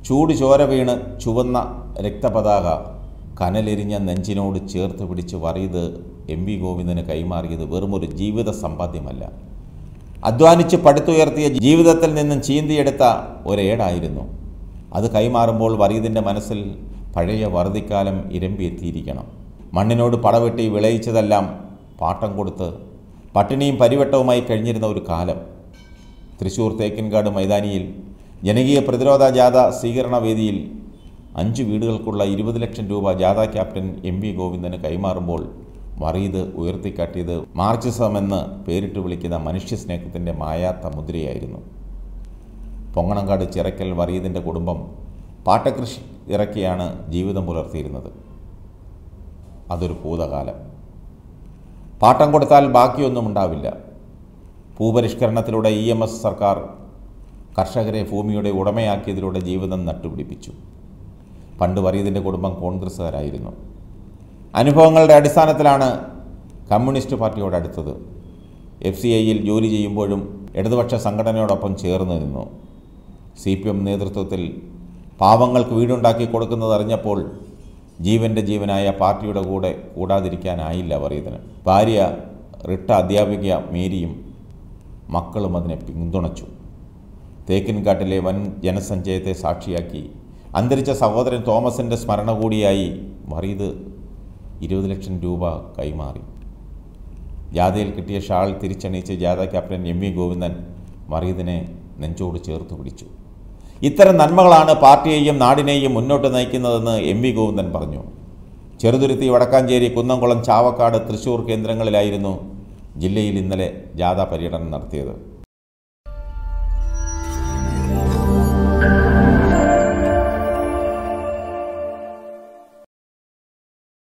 ചൂട് ചോര വീണ് ചുവന്ന രക്തപതാക കനലെരിഞ്ഞ നെഞ്ചിനോട് ചേർത്ത് പിടിച്ച് വറിയത് എം വി ഗോവിന്ദന് കൈമാറിയത് വെറുമൊരു ജീവിത സമ്പാദ്യമല്ല അധ്വാനിച്ച് പടുത്തുയർത്തിയ ജീവിതത്തിൽ നിന്നും ചീന്തിയെടുത്ത ഒരേടായിരുന്നു അത് കൈമാറുമ്പോൾ വറീദിൻ്റെ മനസ്സിൽ പഴയ വറുതിക്കാലം ഇരമ്പിയെത്തിയിരിക്കണം മണ്ണിനോട് പടവെട്ടി വിളയിച്ചതെല്ലാം പാട്ടം കൊടുത്ത് പട്ടിണിയും പരിവട്ടവുമായി കഴിഞ്ഞിരുന്ന ഒരു കാലം തൃശൂർ തേക്കിൻകാട് മൈതാനിയിൽ ജനകീയ പ്രതിരോധ ജാഥ സ്വീകരണ വേദിയിൽ അഞ്ച് വീടുകൾക്കുള്ള ഇരുപത് ലക്ഷം രൂപ ജാഥ ക്യാപ്റ്റൻ എം വി ഗോവിന്ദന് കൈമാറുമ്പോൾ വറീദ് ഉയർത്തിക്കാട്ടിയത് മാർക്സിസം എന്ന് പേരിട്ട് വിളിക്കുന്ന മനുഷ്യസ്നേഹത്തിൻ്റെ മായാത്ത മുദ്രയായിരുന്നു പൊങ്ങണങ്കാട് ചിറക്കൽ വറീദിൻ്റെ കുടുംബം പാട്ടകൃഷി ഇറക്കിയാണ് ജീവിതം പുലർത്തിയിരുന്നത് അതൊരു ഭൂതകാലം പാട്ടം കൊടുത്താൽ ബാക്കിയൊന്നും ഉണ്ടാവില്ല ഭൂപരിഷ്കരണത്തിലൂടെ ഇ എം എസ് സർക്കാർ കർഷകരെ ഭൂമിയുടെ ഉടമയാക്കിയതിലൂടെ ജീവിതം നട്ടുപിടിപ്പിച്ചു പണ്ട് വറീദിൻ്റെ കുടുംബം കോൺഗ്രസ്സുകാരായിരുന്നു അനുഭവങ്ങളുടെ അടിസ്ഥാനത്തിലാണ് കമ്മ്യൂണിസ്റ്റ് പാർട്ടിയോട് അടുത്തത് എഫ് സി ഐയിൽ ജോലി ചെയ്യുമ്പോഴും ഇടതുപക്ഷ സംഘടനയോടൊപ്പം ചേർന്ന് നിന്നു സി പി എം നേതൃത്വത്തിൽ പാവങ്ങൾക്ക് വീടുണ്ടാക്കി കൊടുക്കുന്നത് അറിഞ്ഞപ്പോൾ ജീവൻ്റെ ജീവനായ പാർട്ടിയുടെ കൂടെ കൂടാതിരിക്കാനായില്ല വറീദിന് ഭാര്യ റിട്ട അധ്യാപിക മേരിയും മക്കളും അതിനെ പിന്തുണച്ചു തേക്കിൻകാട്ടിലെ വൻ ജനസഞ്ചയത്തെ സാക്ഷിയാക്കി അന്തരിച്ച സഹോദരൻ തോമസിൻ്റെ സ്മരണ കൂടിയായി വറീദ് ഇരുപത് ലക്ഷം രൂപ കൈമാറി ജാഥയിൽ കിട്ടിയ ഷാൾ തിരിച്ചണിയിച്ച് ജാഥ ക്യാപ്റ്റൻ എം വി ഗോവിന്ദൻ വറീദിനെ നെഞ്ചോട് ചേർത്ത് പിടിച്ചു ഇത്തരം നന്മകളാണ് പാർട്ടിയെയും നാടിനെയും മുന്നോട്ട് നയിക്കുന്നതെന്ന് എം വി ഗോവിന്ദൻ പറഞ്ഞു ചെറുതുരുത്തി വടക്കാഞ്ചേരി കുന്നംകുളം ചാവക്കാട് തൃശൂർ കേന്ദ്രങ്ങളിലായിരുന്നു ജില്ലയിൽ ഇന്നലെ ജാഥ പര്യടനം നടത്തിയത്